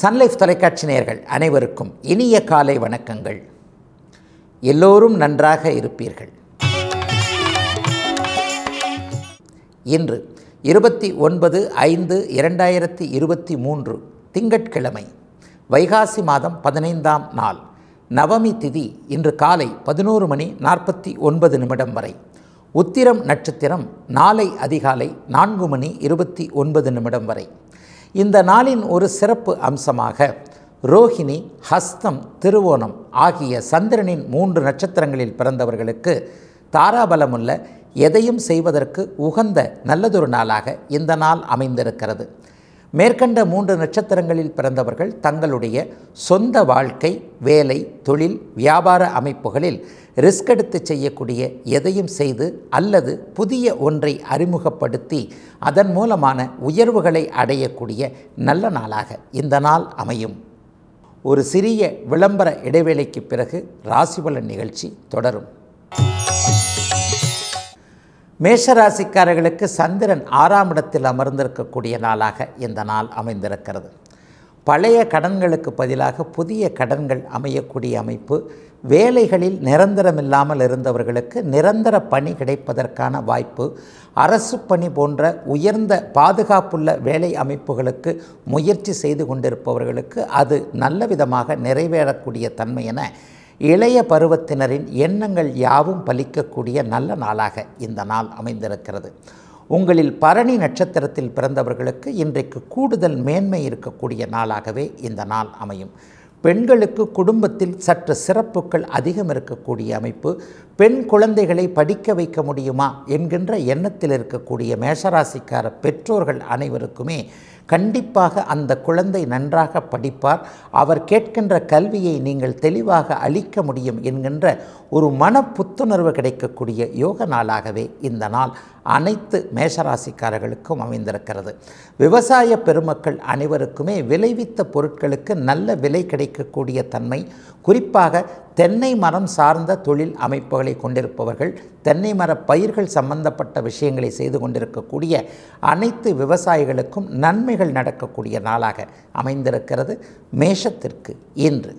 Sun Life தொலைக்காட்சி நேயர்கள் அனைவருக்கும் இனிய காலை வணக்கங்கள் எல்லோரும் நன்றாக இருப்பீர்கள் இன்று இருபத்தி ஒன்பது ஐந்து இரண்டாயிரத்தி இருபத்தி மூன்று திங்கட்கிழமை வைகாசி மாதம் பதினைந்தாம் நாள் நவமி திதி இன்று காலை பதினோரு மணி நாற்பத்தி ஒன்பது நிமிடம் வரை உத்திரம் நட்சத்திரம் நாளை அதிகாலை நான்கு மணி இருபத்தி ஒன்பது நிமிடம் வரை இந்த நாளின் ஒரு சிறப்பு அம்சமாக ரோஹிணி ஹஸ்தம் திருவோணம் ஆகிய சந்திரனின் மூன்று நட்சத்திரங்களில் பிறந்தவர்களுக்கு தாராபலமுள்ள எதையும் செய்வதற்கு உகந்த நல்லதொரு நாளாக இந்த நாள் அமைந்திருக்கிறது மேற்கண்ட மூன்று நட்சத்திரங்களில் பிறந்தவர்கள் தங்களுடைய சொந்த வாழ்க்கை வேலை தொழில் வியாபார அமைப்புகளில் ரிஸ்க் எடுத்து செய்யக்கூடிய எதையும் செய்து அல்லது புதிய ஒன்றை அறிமுகப்படுத்தி அதன் மூலமான உயர்வுகளை அடையக்கூடிய நல்ல நாளாக இந்த நாள் அமையும் ஒரு சிறிய விளம்பர இடைவேளைக்கு பிறகு ராசிபலன் நிகழ்ச்சி தொடரும் மேஷராசிக்காரர்களுக்கு சந்திரன் ஆறாம் இடத்தில் அமர்ந்திருக்கக்கூடிய நாளாக இந்த நாள் அமைந்திருக்கிறது பழைய கடன்களுக்கு பதிலாக புதிய கடன்கள் அமையக்கூடிய அமைப்பு வேலைகளில் நிரந்தரமில்லாமல் இருந்தவர்களுக்கு நிரந்தர பணி கிடைப்பதற்கான வாய்ப்பு அரசு பணி போன்ற உயர்ந்த பாதுகாப்புள்ள வேலை அமைப்புகளுக்கு முயற்சி செய்து கொண்டிருப்பவர்களுக்கு அது நல்ல விதமாக நிறைவேறக்கூடிய தன்மை என இளைய பருவத்தினரின் எண்ணங்கள் யாவும் பலிக்கக்கூடிய நல்ல நாளாக இந்த நாள் அமைந்திருக்கிறது உங்களில் பரணி நட்சத்திரத்தில் பிறந்தவர்களுக்கு இன்றைக்கு கூடுதல் மேன்மை இருக்கக்கூடிய நாளாகவே இந்த நாள் அமையும் பெண்களுக்கு குடும்பத்தில் சற்று சிறப்புகள் அதிகம் இருக்கக்கூடிய அமைப்பு பெண் குழந்தைகளை படிக்க வைக்க முடியுமா என்கின்ற எண்ணத்தில் இருக்கக்கூடிய மேஷராசிக்கார பெற்றோர்கள் அனைவருக்குமே கண்டிப்பாக அந்த குழந்தை நன்றாக படிப்பார் அவர் கேட்கின்ற கல்வியை நீங்கள் தெளிவாக அளிக்க முடியும் என்கின்ற ஒரு மன புத்துணர்வு கிடைக்கக்கூடிய யோக நாளாகவே இந்த நாள் அனைத்து மேஷராசிக்காரர்களுக்கும் அமைந்திருக்கிறது விவசாய பெருமக்கள் அனைவருக்குமே விளைவித்த பொருட்களுக்கு நல்ல விலை கிடைக்கக்கூடிய தன்மை குறிப்பாக தென்னை மரம் சார்ந்த தொழில் அமைப்புகளை கொண்டிருப்பவர்கள் தென்னை மர பயிர்கள் சம்பந்தப்பட்ட விஷயங்களை செய்து கொண்டிருக்கக்கூடிய அனைத்து விவசாயிகளுக்கும் நன்மைகள் நடக்கக்கூடிய நாளாக அமைந்திருக்கிறது மேஷத்திற்கு இன்று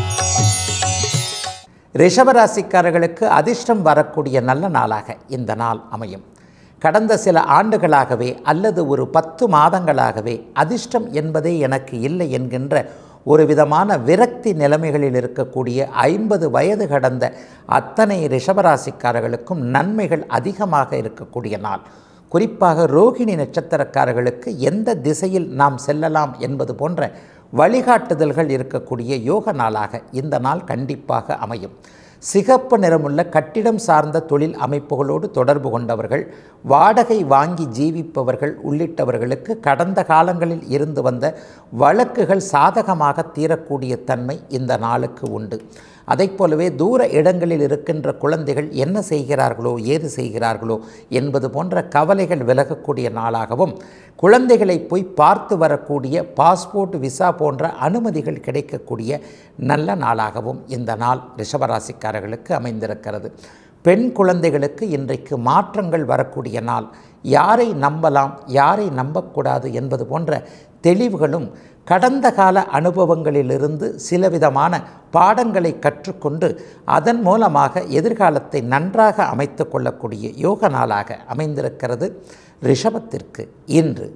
ரிஷபராசிக்காரர்களுக்கு அதிர்ஷ்டம் வரக்கூடிய நல்ல நாளாக இந்த நாள் அமையும் கடந்த சில ஆண்டுகளாகவே அல்லது ஒரு பத்து மாதங்களாகவே அதிர்ஷ்டம் என்பதே எனக்கு இல்லை என்கின்ற ஒரு விதமான விரக்தி நிலைமைகளில் இருக்கக்கூடிய ஐம்பது வயது கடந்த அத்தனை ரிஷபராசிக்காரர்களுக்கும் நன்மைகள் அதிகமாக இருக்கக்கூடிய நாள் குறிப்பாக ரோகிணி நட்சத்திரக்காரர்களுக்கு எந்த திசையில் நாம் செல்லலாம் என்பது போன்ற வழிகாட்டுதல்கள் இருக்கக்கூடிய யோக நாளாக இந்த நாள் கண்டிப்பாக அமையும் சிகப்பு நிறமுள்ள கட்டிடம் சார்ந்த தொழில் அமைப்புகளோடு தொடர்பு கொண்டவர்கள் வாடகை வாங்கி ஜீவிப்பவர்கள் உள்ளிட்டவர்களுக்கு கடந்த காலங்களில் இருந்து வந்த வழக்குகள் சாதகமாக தீரக்கூடிய தன்மை இந்த நாளுக்கு உண்டு அதை போலவே தூர இடங்களில் இருக்கின்ற குழந்தைகள் என்ன செய்கிறார்களோ ஏது செய்கிறார்களோ என்பது போன்ற கவலைகள் விலகக்கூடிய நாளாகவும் குழந்தைகளை போய் பார்த்து வரக்கூடிய பாஸ்போர்ட் விசா போன்ற அனுமதிகள் கிடைக்கக்கூடிய நல்ல நாளாகவும் இந்த நாள் ரிஷபராசிக்காரர்களுக்கு அமைந்திருக்கிறது பெண் குழந்தைகளுக்கு இன்றைக்கு மாற்றங்கள் வரக்கூடிய நாள் யாரை நம்பலாம் யாரை நம்பக்கூடாது என்பது போன்ற தெளிவுகளும் கடந்த கால அனுபவங்களிலிருந்து சில விதமான பாடங்களை கற்றுக்கொண்டு அதன் மூலமாக எதிர்காலத்தை நன்றாக அமைத்து கொள்ளக்கூடிய யோக நாளாக அமைந்திருக்கிறது ரிஷபத்திற்கு இன்று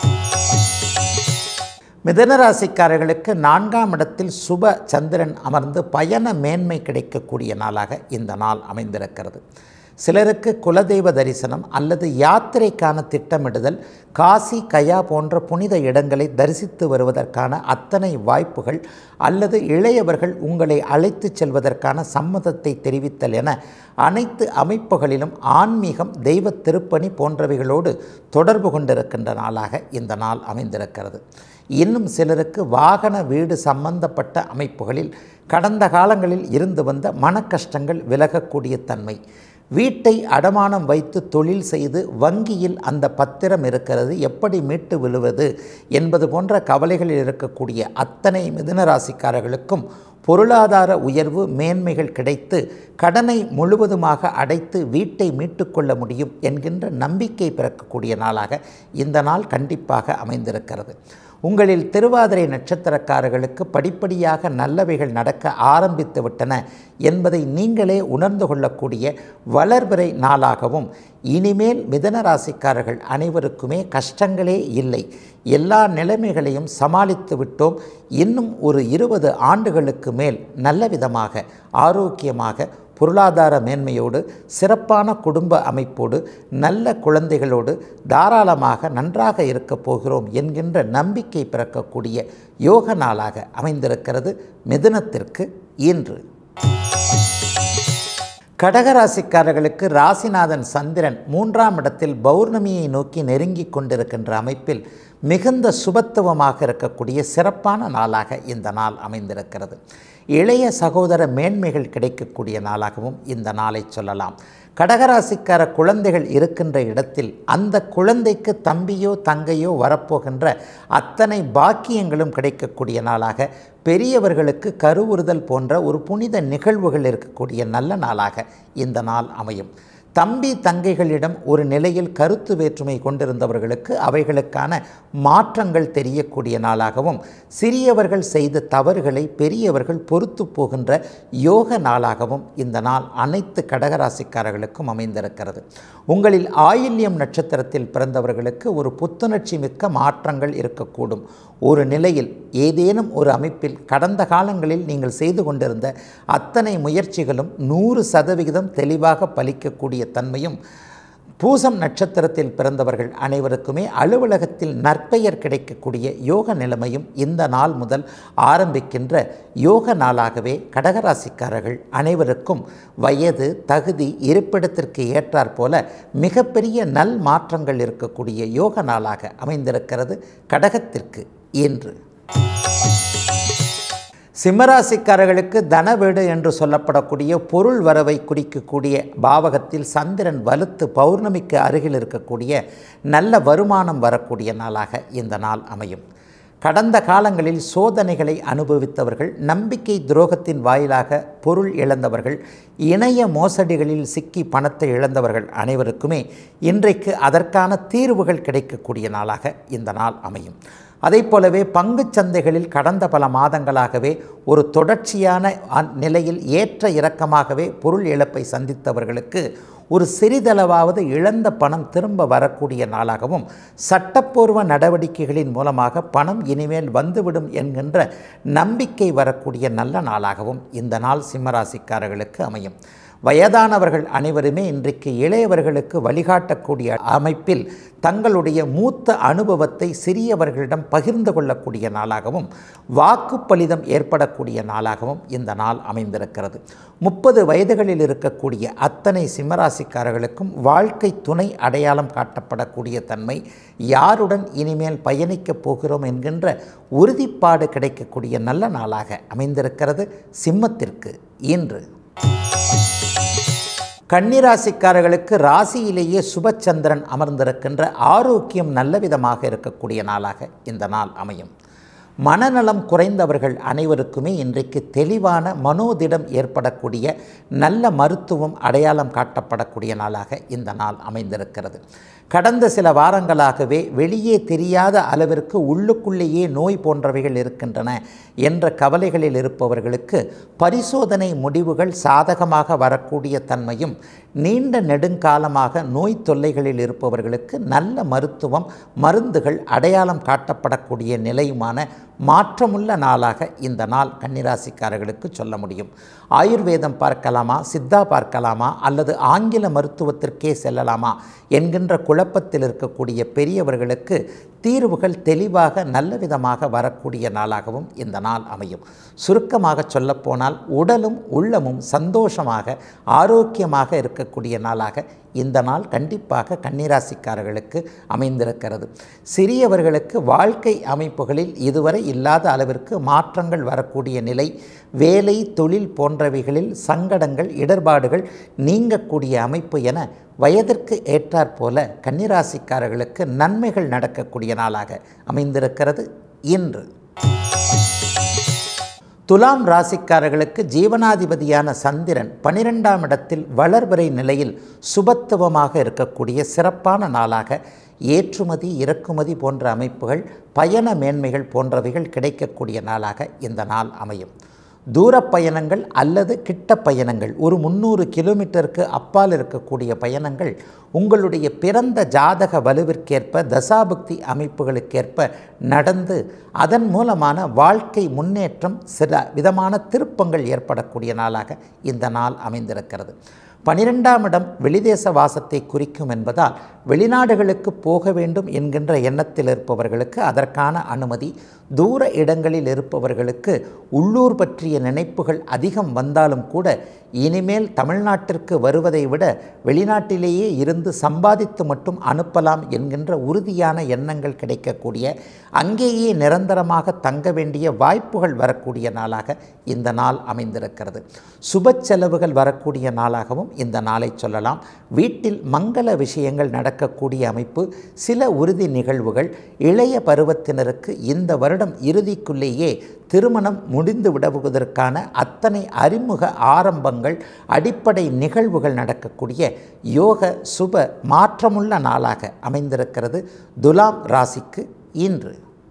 மிதனராசிக்காரர்களுக்கு நான்காம் இடத்தில் சுப சந்திரன் அமர்ந்து பயண மேன்மை கிடைக்கக்கூடிய நாளாக இந்த நாள் அமைந்திருக்கிறது சிலருக்கு குலதெய்வ தரிசனம் அல்லது யாத்திரைக்கான திட்டமிடுதல் காசி கயா போன்ற புனித இடங்களை தரிசித்து வருவதற்கான அத்தனை வாய்ப்புகள் அல்லது இளையவர்கள் உங்களை அழைத்து செல்வதற்கான சம்மதத்தை தெரிவித்தல் என அனைத்து அமைப்புகளிலும் ஆன்மீகம் தெய்வ திருப்பணி போன்றவைகளோடு தொடர்பு கொண்டிருக்கின்ற நாளாக இந்த நாள் அமைந்திருக்கிறது இன்னும் சிலருக்கு வாகன வீடு சம்பந்தப்பட்ட அமைப்புகளில் கடந்த காலங்களில் இருந்து வந்த மன கஷ்டங்கள் விலகக்கூடிய தன்மை வீட்டை அடமானம் வைத்து தொழில் செய்து வங்கியில் அந்த பத்திரம் இருக்கிறது எப்படி மீட்டு விழுவது என்பது போன்ற கவலைகளில் இருக்கக்கூடிய அத்தனை மிதுனராசிக்காரர்களுக்கும் பொருளாதார உயர்வு மேன்மைகள் கிடைத்து கடனை முழுவதுமாக அடைத்து வீட்டை மீட்டுக்கொள்ள முடியும் என்கின்ற நம்பிக்கை பிறக்கக்கூடிய நாளாக இந்த நாள் கண்டிப்பாக அமைந்திருக்கிறது உங்களில் திருவாதிரை நட்சத்திரக்காரர்களுக்கு படிப்படியாக நல்லவைகள் நடக்க ஆரம்பித்து விட்டன என்பதை நீங்களே உணர்ந்து கொள்ளக்கூடிய வளர்பிறை நாளாகவும் இனிமேல் மிதன ராசிக்காரர்கள் அனைவருக்குமே கஷ்டங்களே இல்லை எல்லா நிலைமைகளையும் சமாளித்து விட்டோம் இன்னும் ஒரு இருபது ஆண்டுகளுக்கு மேல் நல்ல விதமாக ஆரோக்கியமாக பொருளாதார மேன்மையோடு சிறப்பான குடும்ப அமைப்போடு நல்ல குழந்தைகளோடு தாராளமாக நன்றாக இருக்கப் போகிறோம் என்கின்ற நம்பிக்கை பிறக்கக்கூடிய யோக நாளாக அமைந்திருக்கிறது மிதுனத்திற்கு இன்று கடகராசிக்காரர்களுக்கு ராசிநாதன் சந்திரன் மூன்றாம் இடத்தில் பௌர்ணமியை நோக்கி நெருங்கி கொண்டிருக்கின்ற அமைப்பில் மிகுந்த சுபத்துவமாக இருக்கக்கூடிய சிறப்பான நாளாக இந்த நாள் அமைந்திருக்கிறது இளைய சகோதர மேன்மைகள் கிடைக்கக்கூடிய நாளாகவும் இந்த நாளை சொல்லலாம் கடகராசிக்கார குழந்தைகள் இருக்கின்ற இடத்தில் அந்த குழந்தைக்கு தம்பியோ தங்கையோ வரப்போகின்ற அத்தனை பாக்கியங்களும் கிடைக்கக்கூடிய நாளாக பெரியவர்களுக்கு கருவுறுதல் போன்ற ஒரு புனித நிகழ்வுகள் இருக்கக்கூடிய நல்ல நாளாக இந்த நாள் அமையும் தம்பி தங்கைகளிடம் ஒரு நிலையில் கருத்து வேற்றுமை கொண்டிருந்தவர்களுக்கு அவைகளுக்கான மாற்றங்கள் தெரியக்கூடிய நாளாகவும் சிறியவர்கள் செய்த தவறுகளை பெரியவர்கள் பொறுத்து போகின்ற யோக நாளாகவும் இந்த நாள் அனைத்து கடகராசிக்காரர்களுக்கும் அமைந்திருக்கிறது உங்களில் ஆயில்யம் நட்சத்திரத்தில் பிறந்தவர்களுக்கு ஒரு புத்துணர்ச்சி மிக்க மாற்றங்கள் இருக்கக்கூடும் ஒரு நிலையில் ஏதேனும் ஒரு அமைப்பில் கடந்த காலங்களில் நீங்கள் செய்து கொண்டிருந்த அத்தனை முயற்சிகளும் நூறு சதவிகிதம் தெளிவாக பலிக்கக்கூடிய தன்மையும் பூசம் நட்சத்திரத்தில் பிறந்தவர்கள் அனைவருக்குமே அலுவலகத்தில் நற்பெயர் கிடைக்கக்கூடிய யோக நிலைமையும் இந்த நாள் முதல் ஆரம்பிக்கின்ற யோக நாளாகவே கடகராசிக்காரர்கள் அனைவருக்கும் வயது தகுதி இருப்பிடத்திற்கு ஏற்றாற்போல மிகப்பெரிய நல் மாற்றங்கள் இருக்கக்கூடிய யோக நாளாக அமைந்திருக்கிறது கடகத்திற்கு இன்று சிம்மராசிக்காரர்களுக்கு தனவீடு என்று சொல்லப்படக்கூடிய பொருள் வரவை குறிக்கக்கூடிய பாவகத்தில் சந்திரன் வலுத்து பௌர்ணமிக்கு அருகில் இருக்கக்கூடிய நல்ல வருமானம் வரக்கூடிய நாளாக இந்த நாள் அமையும் கடந்த காலங்களில் சோதனைகளை அனுபவித்தவர்கள் நம்பிக்கை துரோகத்தின் வாயிலாக பொருள் இழந்தவர்கள் இணைய மோசடிகளில் சிக்கி பணத்தை இழந்தவர்கள் அனைவருக்குமே இன்றைக்கு அதற்கான தீர்வுகள் கிடைக்கக்கூடிய நாளாக இந்த நாள் அமையும் அதை போலவே பங்குச் சந்தைகளில் கடந்த பல மாதங்களாகவே ஒரு தொடர்ச்சியான நிலையில் ஏற்ற இறக்கமாகவே பொருள் இழப்பை சந்தித்தவர்களுக்கு ஒரு சிறிதளவாவது இழந்த பணம் திரும்ப வரக்கூடிய நாளாகவும் சட்டப்பூர்வ நடவடிக்கைகளின் மூலமாக பணம் இனிமேல் வந்துவிடும் என்கின்ற நம்பிக்கை வரக்கூடிய நல்ல நாளாகவும் இந்த நாள் சிம்மராசிக்காரர்களுக்கு அமையும் வயதானவர்கள் அனைவருமே இன்றைக்கு இளையவர்களுக்கு வழிகாட்டக்கூடிய அமைப்பில் தங்களுடைய மூத்த அனுபவத்தை சிறியவர்களிடம் பகிர்ந்து கொள்ளக்கூடிய நாளாகவும் வாக்குப்பளிதம் ஏற்படக்கூடிய நாளாகவும் இந்த நாள் அமைந்திருக்கிறது முப்பது வயதுகளில் இருக்கக்கூடிய அத்தனை சிம்மராசிக்காரர்களுக்கும் வாழ்க்கை துணை அடையாளம் காட்டப்படக்கூடிய தன்மை யாருடன் இனிமேல் பயணிக்கப் போகிறோம் என்கின்ற உறுதிப்பாடு கிடைக்கக்கூடிய நல்ல நாளாக அமைந்திருக்கிறது சிம்மத்திற்கு இன்று கன்னிராசிக்காரர்களுக்கு ராசியிலேயே சுபச்சந்திரன் அமர்ந்திருக்கின்ற ஆரோக்கியம் நல்ல விதமாக இருக்கக்கூடிய நாளாக இந்த நாள் அமையும் மனநலம் குறைந்தவர்கள் அனைவருக்குமே இன்றைக்கு தெளிவான மனோதிடம் ஏற்படக்கூடிய நல்ல மருத்துவம் அடையாளம் காட்டப்படக்கூடிய நாளாக இந்த நாள் அமைந்திருக்கிறது கடந்த சில வாரங்களாகவே வெளியே தெரியாத அளவிற்கு உள்ளுக்குள்ளேயே நோய் போன்றவைகள் இருக்கின்றன என்ற கவலைகளில் இருப்பவர்களுக்கு பரிசோதனை முடிவுகள் சாதகமாக வரக்கூடிய தன்மையும் நீண்ட நெடுங்காலமாக நோய் தொல்லைகளில் இருப்பவர்களுக்கு நல்ல மருத்துவம் மருந்துகள் அடையாளம் காட்டப்படக்கூடிய நிலையுமான மாற்றமுள்ள நாளாக இந்த நாள் கன்னிராசிக்காரர்களுக்கு சொல்ல முடியும் ஆயுர்வேதம் பார்க்கலாமா சித்தா பார்க்கலாமா அல்லது ஆங்கில மருத்துவத்திற்கே செல்லலாமா என்கின்ற குழப்பத்தில் இருக்கக்கூடிய பெரியவர்களுக்கு தீர்வுகள் தெளிவாக நல்ல விதமாக வரக்கூடிய நாளாகவும் இந்த நாள் அமையும் சுருக்கமாக சொல்லப்போனால் உடலும் உள்ளமும் சந்தோஷமாக ஆரோக்கியமாக இருக்கக்கூடிய நாளாக இந்த நாள் கண்டிப்பாக கன்னிராசிக்காரர்களுக்கு அமைந்திருக்கிறது சிறியவர்களுக்கு வாழ்க்கை அமைப்புகளில் இதுவரை இல்லாத அளவிற்கு மாற்றங்கள் வரக்கூடிய நிலை வேலை தொழில் போன்றவைகளில் சங்கடங்கள் இடர்பாடுகள் நீங்கக்கூடிய அமைப்பு என வயதிற்கு ஏற்றாற்போல கன்னிராசிக்காரர்களுக்கு நன்மைகள் நடக்கக்கூடிய நாளாக அமைந்திருக்கிறது இன்று துலாம் ராசிக்காரர்களுக்கு ஜீவனாதிபதியான சந்திரன் பனிரெண்டாம் இடத்தில் வளர்பிறை நிலையில் சுபத்துவமாக இருக்கக்கூடிய சிறப்பான நாளாக ஏற்றுமதி இறக்குமதி போன்ற அமைப்புகள் பயண மேன்மைகள் போன்றவைகள் கிடைக்கக்கூடிய நாளாக இந்த நாள் அமையும் தூரப் பயணங்கள் அல்லது கிட்ட பயணங்கள் ஒரு முந்நூறு கிலோமீட்டருக்கு அப்பால் இருக்கக்கூடிய பயணங்கள் உங்களுடைய பிறந்த ஜாதக வலுவிற்கேற்ப தசாபுக்தி அமைப்புகளுக்கேற்ப நடந்து அதன் மூலமான வாழ்க்கை முன்னேற்றம் சில விதமான திருப்பங்கள் ஏற்படக்கூடிய நாளாக இந்த நாள் அமைந்திருக்கிறது பனிரெண்டாம் இடம் வெளிதேச வாசத்தை குறிக்கும் என்பதால் வெளிநாடுகளுக்கு போக வேண்டும் என்கின்ற எண்ணத்தில் இருப்பவர்களுக்கு அதற்கான அனுமதி தூர இடங்களில் இருப்பவர்களுக்கு உள்ளூர் பற்றிய நினைப்புகள் அதிகம் வந்தாலும் கூட இனிமேல் தமிழ்நாட்டிற்கு வருவதை விட வெளிநாட்டிலேயே இருந்து சம்பாதித்து மட்டும் அனுப்பலாம் என்கின்ற உறுதியான எண்ணங்கள் கிடைக்கக்கூடிய அங்கேயே நிரந்தரமாக தங்க வேண்டிய வாய்ப்புகள் வரக்கூடிய நாளாக இந்த நாள் அமைந்திருக்கிறது சுப செலவுகள் வரக்கூடிய நாளாகவும் இந்த நாளை சொல்லலாம் வீட்டில் மங்கள விஷயங்கள் நடக்கக்கூடிய அமைப்பு சில உறுதி நிகழ்வுகள் இளைய பருவத்தினருக்கு இந்த வருடம் இறுதிக்குள்ளேயே திருமணம் முடிந்து விடுவதற்கான அத்தனை அறிமுக ஆரம்பங்கள் அடிப்படை நிகழ்வுகள் நடக்கக்கூடிய யோக சுப மாற்றமுள்ள நாளாக அமைந்திருக்கிறது துலாம் ராசிக்கு இன்று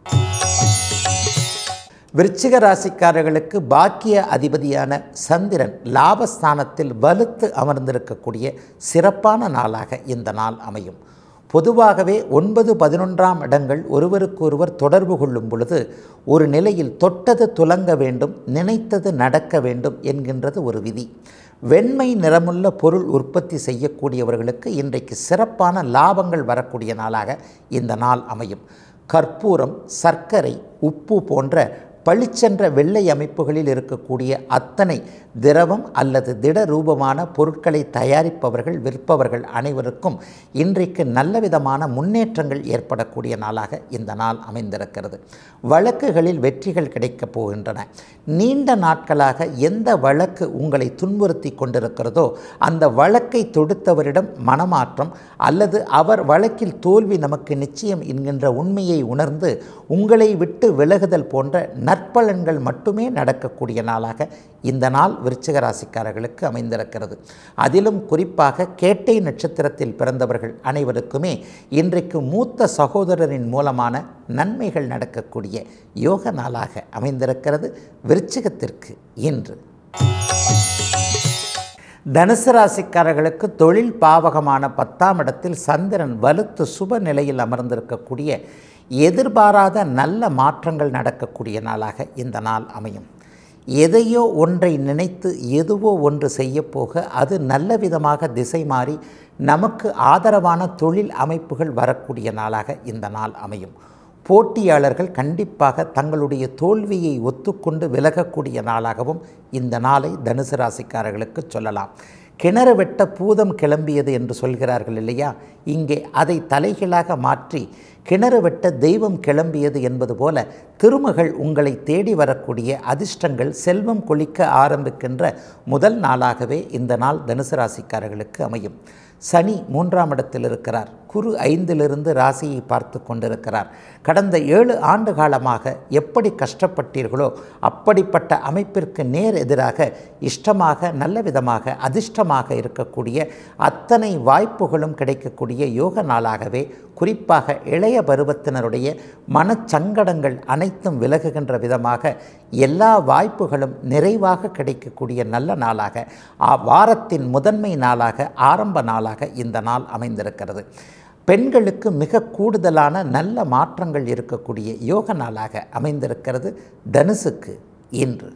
விருச்சிக ராசிக்காரர்களுக்கு பாக்கிய அதிபதியான சந்திரன் லாபஸ்தானத்தில் வலுத்து அமர்ந்திருக்கக்கூடிய சிறப்பான நாளாக இந்த நாள் அமையும் பொதுவாகவே ஒன்பது பதினொன்றாம் இடங்கள் ஒருவருக்கொருவர் தொடர்பு கொள்ளும் பொழுது ஒரு நிலையில் தொட்டது துலங்க வேண்டும் நினைத்தது நடக்க வேண்டும் என்கின்றது ஒரு விதி வெண்மை நிறமுள்ள பொருள் உற்பத்தி செய்யக்கூடியவர்களுக்கு இன்றைக்கு சிறப்பான லாபங்கள் வரக்கூடிய நாளாக இந்த நாள் அமையும் கற்பூரம் சர்க்கரை உப்பு போன்ற பளிச்சென்ற வெள்ளை அமைப்புகளில் இருக்கக்கூடிய அத்தனை திரவம் அல்லது திட ரூபமான பொருட்களை தயாரிப்பவர்கள் விற்பவர்கள் அனைவருக்கும் இன்றைக்கு நல்ல விதமான முன்னேற்றங்கள் ஏற்படக்கூடிய நாளாக இந்த நாள் அமைந்திருக்கிறது வழக்குகளில் வெற்றிகள் கிடைக்கப் போகின்றன நீண்ட நாட்களாக எந்த வழக்கு உங்களை துன்புறுத்தி கொண்டிருக்கிறதோ அந்த வழக்கை தொடுத்தவரிடம் மனமாற்றம் அல்லது அவர் வழக்கில் தோல்வி நமக்கு நிச்சயம் என்கின்ற உண்மையை உணர்ந்து உங்களை விட்டு விலகுதல் போன்ற நற்பலன்கள் மட்டுமே நடக்கக்கூடிய நாளாக இந்த நாள் விருச்சிக ராசிக்காரர்களுக்கு அமைந்திருக்கிறது அதிலும் குறிப்பாக கேட்டை நட்சத்திரத்தில் பிறந்தவர்கள் அனைவருக்குமே இன்றைக்கு மூத்த சகோதரரின் மூலமான நன்மைகள் நடக்கக்கூடிய யோக நாளாக அமைந்திருக்கிறது விருச்சிகத்திற்கு இன்று தனுசு ராசிக்காரர்களுக்கு தொழில் பாவகமான பத்தாம் இடத்தில் சந்திரன் வலுத்து சுப நிலையில் அமர்ந்திருக்கக்கூடிய எதிர்பாராத நல்ல மாற்றங்கள் நடக்கக்கூடிய நாளாக இந்த நாள் அமையும் எதையோ ஒன்றை நினைத்து எதுவோ ஒன்று செய்யப்போக அது நல்ல விதமாக திசை மாறி நமக்கு ஆதரவான தொழில் அமைப்புகள் வரக்கூடிய நாளாக இந்த நாள் அமையும் போட்டியாளர்கள் கண்டிப்பாக தங்களுடைய தோல்வியை ஒத்துக்கொண்டு விலகக்கூடிய நாளாகவும் இந்த நாளை தனுசு ராசிக்காரர்களுக்கு சொல்லலாம் கிணறு வெட்ட பூதம் கிளம்பியது என்று சொல்கிறார்கள் இல்லையா இங்கே அதை தலைகீழாக மாற்றி கிணறு வெட்ட தெய்வம் கிளம்பியது என்பது போல திருமகள் உங்களை தேடி வரக்கூடிய அதிர்ஷ்டங்கள் செல்வம் கொளிக்க ஆரம்பிக்கின்ற முதல் நாளாகவே இந்த நாள் தனுசு ராசிக்காரர்களுக்கு அமையும் சனி மூன்றாம் இடத்தில் இருக்கிறார் குரு ஐந்திலிருந்து ராசியை பார்த்து கொண்டிருக்கிறார் கடந்த ஏழு ஆண்டு காலமாக எப்படி கஷ்டப்பட்டீர்களோ அப்படிப்பட்ட அமைப்பிற்கு நேர் எதிராக இஷ்டமாக நல்ல விதமாக அதிர்ஷ்டமாக இருக்கக்கூடிய அத்தனை வாய்ப்புகளும் கிடைக்கக்கூடிய யோக நாளாகவே குறிப்பாக இளைய பருவத்தினருடைய மனச்சங்கடங்கள் அனைத்தும் விலகுகின்ற விதமாக எல்லா வாய்ப்புகளும் நிறைவாக கிடைக்கக்கூடிய நல்ல நாளாக வாரத்தின் முதன்மை நாளாக ஆரம்ப நாளாக இந்த நாள் அமைந்திருக்கிறது பெண்களுக்கு மிக கூடுதலான நல்ல மாற்றங்கள் இருக்கக்கூடிய யோக நாளாக அமைந்திருக்கிறது தனுசுக்கு இன்று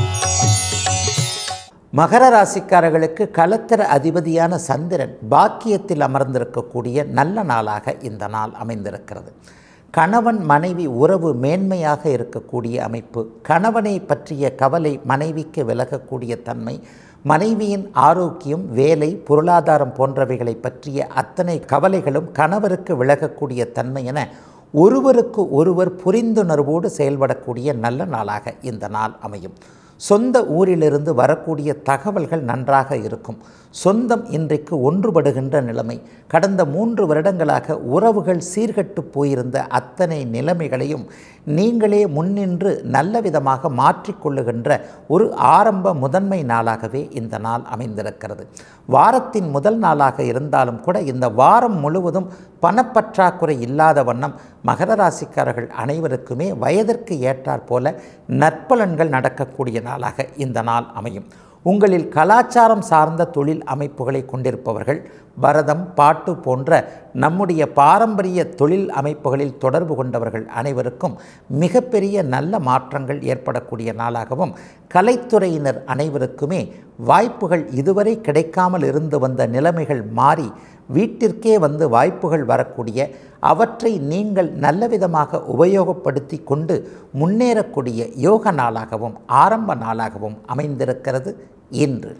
மகர ராசிக்காரர்களுக்கு களத்திர அதிபதியான சந்திரன் பாக்கியத்தில் அமர்ந்திருக்கக்கூடிய நல்ல நாளாக இந்த நாள் அமைந்திருக்கிறது கணவன் மனைவி உறவு மேன்மையாக இருக்கக்கூடிய அமைப்பு கணவனை பற்றிய கவலை மனைவிக்கு விலகக்கூடிய தன்மை மனைவியின் ஆரோக்கியம் வேலை பொருளாதாரம் போன்றவைகளை பற்றிய அத்தனை கவலைகளும் கணவருக்கு விலகக்கூடிய தன்மை என ஒருவருக்கு ஒருவர் புரிந்துணர்வோடு செயல்படக்கூடிய நல்ல நாளாக இந்த நாள் அமையும் சொந்த ஊரிலிருந்து வரக்கூடிய தகவல்கள் நன்றாக இருக்கும் சொந்தம் இன்றைக்கு ஒன்றுபடுகின்ற நிலைமை கடந்த மூன்று வருடங்களாக உறவுகள் சீர்கட்டு போயிருந்த அத்தனை நிலைமைகளையும் நீங்களே முன்னின்று நல்ல விதமாக மாற்றிக்கொள்ளுகின்ற ஒரு ஆரம்ப முதன்மை நாளாகவே இந்த நாள் அமைந்திருக்கிறது வாரத்தின் முதல் நாளாக இருந்தாலும் கூட இந்த வாரம் முழுவதும் பணப்பற்றாக்குறை இல்லாத வண்ணம் மகர ராசிக்காரர்கள் அனைவருக்குமே வயதிற்கு ஏற்றாற் போல நற்பலன்கள் நடக்கக்கூடிய நாளாக இந்த நாள் அமையும் உங்களில் கலாச்சாரம் சார்ந்த தொழில் அமைப்புகளை கொண்டிருப்பவர்கள் பரதம் பாட்டு போன்ற நம்முடைய பாரம்பரிய தொழில் அமைப்புகளில் தொடர்பு கொண்டவர்கள் அனைவருக்கும் மிகப்பெரிய நல்ல மாற்றங்கள் ஏற்படக்கூடிய நாளாகவும் கலைத்துறையினர் அனைவருக்குமே வாய்ப்புகள் இதுவரை கிடைக்காமல் இருந்து வந்த நிலைமைகள் மாறி வீட்டிற்கே வந்து வாய்ப்புகள் வரக்கூடிய அவற்றை நீங்கள் நல்ல விதமாக உபயோகப்படுத்தி கொண்டு முன்னேறக்கூடிய யோக நாளாகவும் ஆரம்ப நாளாகவும் அமைந்திருக்கிறது இன்று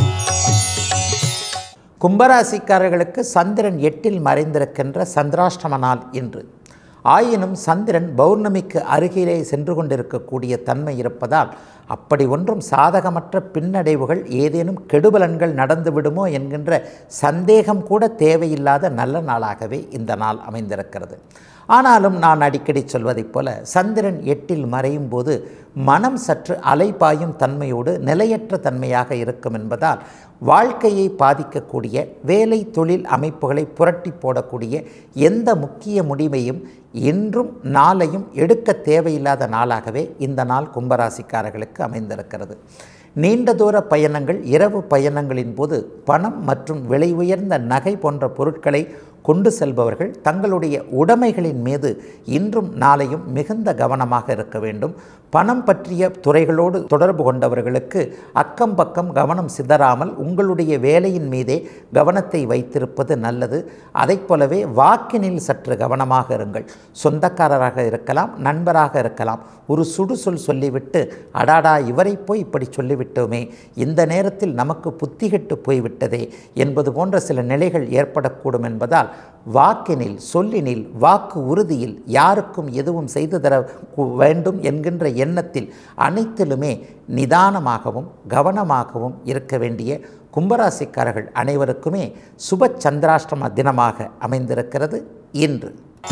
கும்பராசிக்காரர்களுக்கு சந்திரன் எட்டில் மறைந்திருக்கின்ற சந்திராஷ்டம நாள் இன்று ஆயினும் சந்திரன் பௌர்ணமிக்கு அருகிலே சென்று கொண்டிருக்கக்கூடிய தன்மை இருப்பதால் அப்படி ஒன்றும் சாதகமற்ற பின்னடைவுகள் ஏதேனும் கெடுபலன்கள் நடந்து விடுமோ என்கின்ற சந்தேகம் கூட தேவையில்லாத நல்ல நாளாகவே இந்த நாள் அமைந்திருக்கிறது ஆனாலும் நான் அடிக்கடி சொல்வதைப் போல சந்திரன் எட்டில் மறையும் போது மனம் சற்று அலைபாயும் தன்மையோடு நிலையற்ற தன்மையாக இருக்கும் என்பதால் வாழ்க்கையை பாதிக்கக்கூடிய வேலை தொழில் அமைப்புகளை புரட்டி போடக்கூடிய எந்த முக்கிய முடிவையும் இன்றும் நாளையும் எடுக்க தேவையில்லாத நாளாகவே இந்த நாள் கும்பராசிக்காரர்களுக்கு அமைந்திருக்கிறது நீண்ட தூர பயணங்கள் இரவு பயணங்களின் போது பணம் மற்றும் விலை உயர்ந்த நகை போன்ற பொருட்களை கொண்டு செல்பவர்கள் தங்களுடைய உடைமைகளின் மீது இன்றும் நாளையும் மிகுந்த கவனமாக இருக்க வேண்டும் பணம் பற்றிய துறைகளோடு தொடர்பு கொண்டவர்களுக்கு அக்கம் பக்கம் கவனம் சிதறாமல் உங்களுடைய வேலையின் மீதே கவனத்தை வைத்திருப்பது நல்லது அதைப் போலவே வாக்கினில் சற்று கவனமாக இருங்கள் சொந்தக்காரராக இருக்கலாம் நண்பராக இருக்கலாம் ஒரு சுடுசொல் சொல்லிவிட்டு அடாடா இவரை போய் இப்படி சொல்லிவிட்டோமே இந்த நேரத்தில் நமக்கு புத்திகெட்டு போய்விட்டதே என்பது போன்ற சில நிலைகள் ஏற்படக்கூடும் என்பதால் வாக்கினில் சொல்லினில் வாக்கு உறுதியில் யாருக்கும் எதுவும் செய்து தர வேண்டும் என்கின்ற எண்ணத்தில் அனைத்திலுமே நிதானமாகவும் கவனமாகவும் இருக்க வேண்டிய கும்பராசிக்காரர்கள் அனைவருக்குமே சுப சந்திராஷ்டம தினமாக அமைந்திருக்கிறது இன்று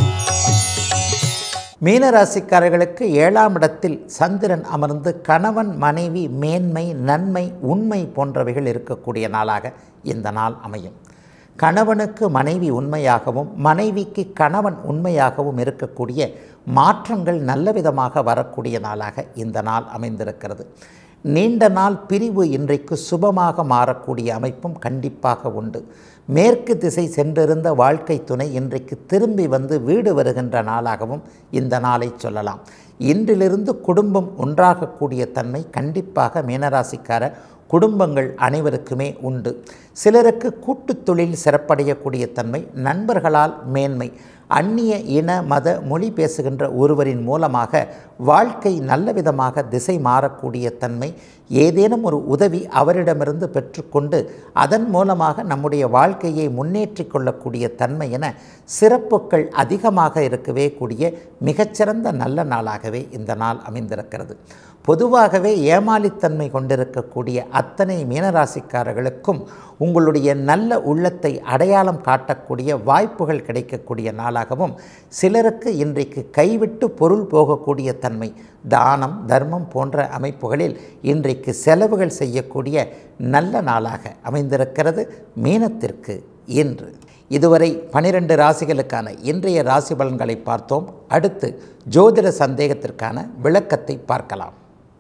மீனராசிக்காரர்களுக்கு ஏழாம் இடத்தில் சந்திரன் அமர்ந்து கணவன் மனைவி மேன்மை நன்மை உண்மை போன்றவைகள் இருக்கக்கூடிய நாளாக இந்த நாள் அமையும் கணவனுக்கு மனைவி உண்மையாகவும் மனைவிக்கு கணவன் உண்மையாகவும் இருக்கக்கூடிய மாற்றங்கள் நல்ல விதமாக வரக்கூடிய நாளாக இந்த நாள் அமைந்திருக்கிறது நீண்ட நாள் பிரிவு இன்றைக்கு சுபமாக மாறக்கூடிய அமைப்பும் கண்டிப்பாக உண்டு மேற்கு திசை சென்றிருந்த வாழ்க்கை துணை இன்றைக்கு திரும்பி வந்து வீடு வருகின்ற நாளாகவும் இந்த நாளை சொல்லலாம் இன்றிலிருந்து குடும்பம் ஒன்றாகக்கூடிய தன்மை கண்டிப்பாக மீனராசிக்கார குடும்பங்கள் அனைவருக்குமே உண்டு சிலருக்கு கூட்டுத் தொழில் சிறப்படையக்கூடிய தன்மை நண்பர்களால் மேன்மை அந்நிய இன மத மொழி பேசுகின்ற ஒருவரின் மூலமாக வாழ்க்கை நல்ல விதமாக திசை மாறக்கூடிய தன்மை ஏதேனும் ஒரு உதவி அவரிடமிருந்து பெற்றுக்கொண்டு அதன் மூலமாக நம்முடைய வாழ்க்கையை முன்னேற்றி கொள்ளக்கூடிய தன்மை என சிறப்புகள் அதிகமாக இருக்கவே கூடிய மிகச்சிறந்த நல்ல நாளாகவே இந்த நாள் அமைந்திருக்கிறது பொதுவாகவே ஏமாளித்தன்மை கொண்டிருக்கக்கூடிய அத்தனை மீனராசிக்காரர்களுக்கும் உங்களுடைய நல்ல உள்ளத்தை அடையாளம் காட்டக்கூடிய வாய்ப்புகள் கிடைக்கக்கூடிய நாளாகவும் சிலருக்கு இன்றைக்கு கைவிட்டு பொருள் போகக்கூடிய தன்மை தானம் தர்மம் போன்ற அமைப்புகளில் இன்றைக்கு செலவுகள் செய்யக்கூடிய நல்ல நாளாக அமைந்திருக்கிறது மீனத்திற்கு இன்று இதுவரை பனிரெண்டு ராசிகளுக்கான இன்றைய ராசி பலன்களை பார்த்தோம் அடுத்து ஜோதிட சந்தேகத்திற்கான விளக்கத்தை பார்க்கலாம்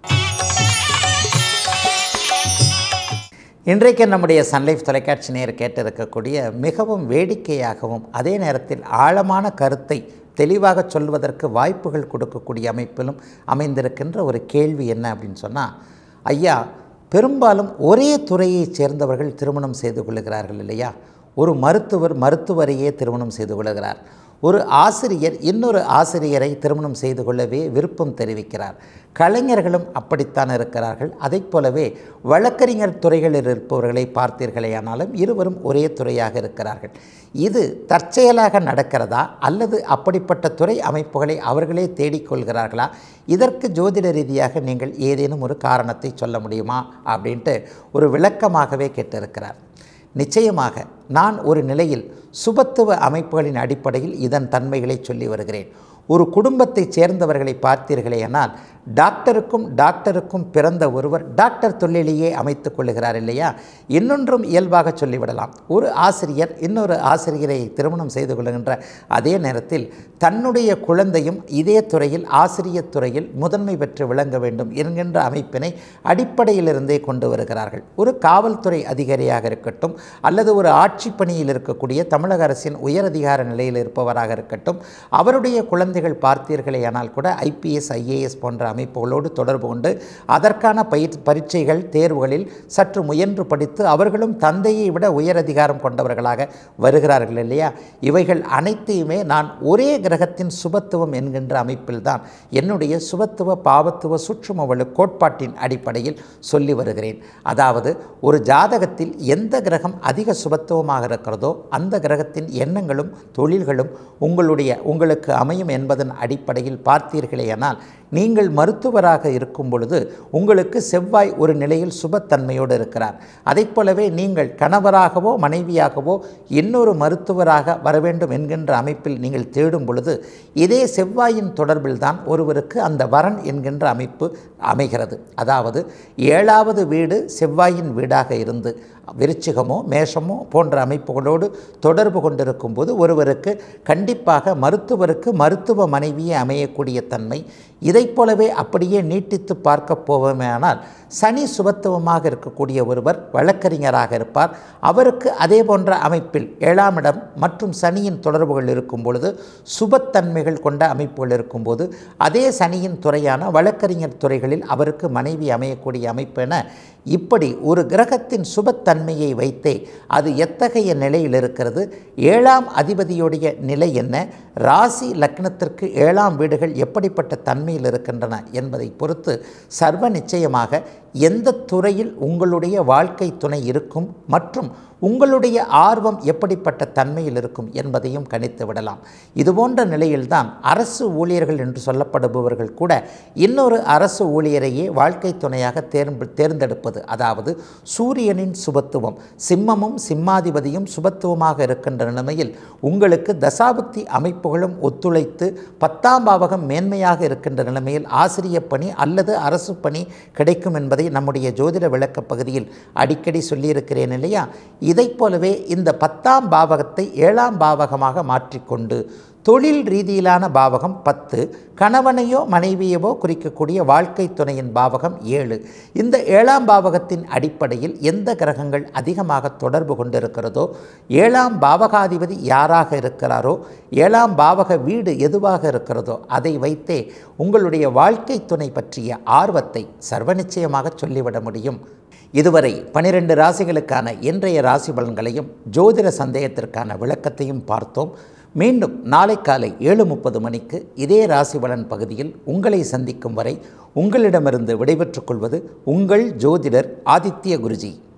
இன்றைக்கு நம்முடைய சன்லைஃப் தொலைக்காட்சி நேர் கேட்டிருக்கக்கூடிய மிகவும் வேடிக்கையாகவும் அதே நேரத்தில் ஆழமான கருத்தை தெளிவாக சொல்வதற்கு வாய்ப்புகள் கொடுக்கக்கூடிய அமைப்பிலும் அமைந்திருக்கின்ற ஒரு கேள்வி என்ன அப்படின்னு சொன்னால் ஐயா பெரும்பாலும் ஒரே துறையைச் சேர்ந்தவர்கள் திருமணம் செய்து கொள்ளுகிறார்கள் இல்லையா ஒரு மருத்துவர் மருத்துவரையே திருமணம் செய்து கொள்கிறார் ஒரு ஆசிரியர் இன்னொரு ஆசிரியரை திருமணம் செய்து கொள்ளவே விருப்பம் தெரிவிக்கிறார் கலைஞர்களும் அப்படித்தான் இருக்கிறார்கள் அதைப் போலவே வழக்கறிஞர் துறைகளில் இருப்பவர்களை பார்த்தீர்களேயானாலும் இருவரும் ஒரே துறையாக இருக்கிறார்கள் இது தற்செயலாக நடக்கிறதா அல்லது அப்படிப்பட்ட துறை அமைப்புகளை அவர்களே தேடிக்கொள்கிறார்களா இதற்கு ஜோதிட ரீதியாக நீங்கள் ஏதேனும் ஒரு காரணத்தை சொல்ல முடியுமா அப்படின்ட்டு ஒரு விளக்கமாகவே கேட்டிருக்கிறார் நிச்சயமாக நான் ஒரு நிலையில் சுபத்துவ அமைப்புகளின் அடிப்படையில் இதன் தன்மைகளை சொல்லி வருகிறேன் ஒரு குடும்பத்தைச் சேர்ந்தவர்களை பார்த்தீர்களேயானால் டாக்டருக்கும் டாக்டருக்கும் பிறந்த ஒருவர் டாக்டர் தொழிலையே அமைத்துக் கொள்ளுகிறார் இல்லையா இன்னொன்றும் இயல்பாக சொல்லிவிடலாம் ஒரு ஆசிரியர் இன்னொரு ஆசிரியரை திருமணம் செய்து கொள்கின்ற அதே நேரத்தில் தன்னுடைய குழந்தையும் இதே துறையில் ஆசிரியர் துறையில் முதன்மை பெற்று விளங்க வேண்டும் என்கின்ற அமைப்பினை அடிப்படையிலிருந்தே கொண்டு வருகிறார்கள் ஒரு காவல்துறை அதிகாரியாக இருக்கட்டும் அல்லது ஒரு ஆட்சி பணியில் இருக்கக்கூடிய தமிழக அரசின் உயரதிகார நிலையில் இருப்பவராக இருக்கட்டும் அவருடைய குழந்தைகள் பார்த்தீர்களேயானால் கூட ஐபிஎஸ் ஐஏஎஸ் போன்ற அமைப்புகளோடு தொடர்பு கொண்டு அதற்கான பயிற் பரீட்சைகள் தேர்வுகளில் சற்று முயன்று படித்து அவர்களும் தந்தையை விட உயர் அதிகாரம் கொண்டவர்களாக வருகிறார்கள் இல்லையா இவைகள் அனைத்தையுமே நான் ஒரே கிரகத்தின் சுபத்துவம் என்கின்ற அமைப்பில்தான் என்னுடைய சுபத்துவ பாவத்துவ சுற்றுமவளு கோட்பாட்டின் அடிப்படையில் சொல்லி வருகிறேன் அதாவது ஒரு ஜாதகத்தில் எந்த கிரகம் அதிக சுபத்துவமாக இருக்கிறதோ அந்த கிரகத்தின் எண்ணங்களும் தொழில்களும் உங்களுடைய உங்களுக்கு அமையும் என்பதன் அடிப்படையில் பார்த்தீர்களேயானால் நீங்கள் மருத்துவராக இருக்கும் பொழுது உங்களுக்கு செவ்வாய் ஒரு நிலையில் சுபத்தன்மையோடு இருக்கிறார் அதைப் போலவே நீங்கள் கணவராகவோ மனைவியாகவோ இன்னொரு மருத்துவராக வர வேண்டும் என்கின்ற அமைப்பில் நீங்கள் தேடும் பொழுது இதே செவ்வாயின் தொடர்பில் தான் ஒருவருக்கு அந்த வரன் என்கின்ற அமைப்பு அமைகிறது அதாவது ஏழாவது வீடு செவ்வாயின் வீடாக இருந்து விருச்சிகமோ மேஷமோ போன்ற அமைப்புகளோடு தொடர்பு கொண்டிருக்கும் போது ஒருவருக்கு கண்டிப்பாக மருத்துவருக்கு மருத்துவ மனைவியே அமையக்கூடிய தன்மை இதைப் போலவே அப்படியே நீட்டித்து பார்க்க போவோமேயானால் சனி சுபத்துவமாக இருக்கக்கூடிய ஒருவர் வழக்கறிஞராக இருப்பார் அவருக்கு அதே போன்ற அமைப்பில் ஏழாம் இடம் மற்றும் சனியின் தொடர்புகள் இருக்கும் பொழுது சுபத்தன்மைகள் கொண்ட அமைப்புகள் இருக்கும்போது அதே சனியின் துறையான வழக்கறிஞர் துறைகளில் அவருக்கு மனைவி அமையக்கூடிய அமைப்பு என இப்படி ஒரு கிரகத்தின் சுபத்தன்மையை வைத்தே அது எத்தகைய நிலையில் இருக்கிறது ஏழாம் அதிபதியுடைய நிலை என்ன ராசி லக்னத்திற்கு ஏழாம் வீடுகள் எப்படிப்பட்ட தன்மையில் இருக்கின்றன என்பதை பொறுத்து சர்வ நிச்சயமாக எந்த துறையில் உங்களுடைய வாழ்க்கை துணை இருக்கும் மற்றும் உங்களுடைய ஆர்வம் எப்படிப்பட்ட தன்மையில் இருக்கும் என்பதையும் கணித்து விடலாம் இதுபோன்ற நிலையில்தான் அரசு ஊழியர்கள் என்று சொல்லப்படுபவர்கள் கூட இன்னொரு அரசு ஊழியரையே வாழ்க்கை துணையாக தேர்ந்து தேர்ந்தெடுப்பது அதாவது சூரியனின் சுபத்துவம் சிம்மமும் சிம்மாதிபதியும் சுபத்துவமாக இருக்கின்ற நிலைமையில் உங்களுக்கு தசாபக்தி அமைப்புகளும் ஒத்துழைத்து பத்தாம் பாவகம் மேன்மையாக இருக்கின்ற நிலைமையில் ஆசிரியப் பணி அல்லது அரசு பணி கிடைக்கும் என்பதை நம்முடைய ஜோதிட விளக்க பகுதியில் அடிக்கடி சொல்லியிருக்கிறேன் இல்லையா இதைப் போலவே இந்த பத்தாம் பாவகத்தை ஏழாம் பாவகமாக மாற்றிக்கொண்டு தொழில் ரீதியிலான பாவகம் பத்து கணவனையோ மனைவியவோ குறிக்கக்கூடிய வாழ்க்கை துணையின் பாவகம் ஏழு இந்த ஏழாம் பாவகத்தின் அடிப்படையில் எந்த கிரகங்கள் அதிகமாக தொடர்பு கொண்டிருக்கிறதோ ஏழாம் பாவகாதிபதி யாராக இருக்கிறாரோ ஏழாம் பாவக வீடு எதுவாக இருக்கிறதோ அதை வைத்தே உங்களுடைய வாழ்க்கை துணை பற்றிய ஆர்வத்தை சர்வ நிச்சயமாக சொல்லிவிட முடியும் இதுவரை பனிரெண்டு ராசிகளுக்கான இன்றைய ராசி பலன்களையும் ஜோதிட சந்தேகத்திற்கான விளக்கத்தையும் பார்த்தோம் மீண்டும் நாளை காலை ஏழு முப்பது மணிக்கு இதே ராசி பலன் பகுதியில் உங்களை சந்திக்கும் வரை உங்களிடமிருந்து விடைபெற்றுக் கொள்வது உங்கள் ஜோதிடர் ஆதித்ய குருஜி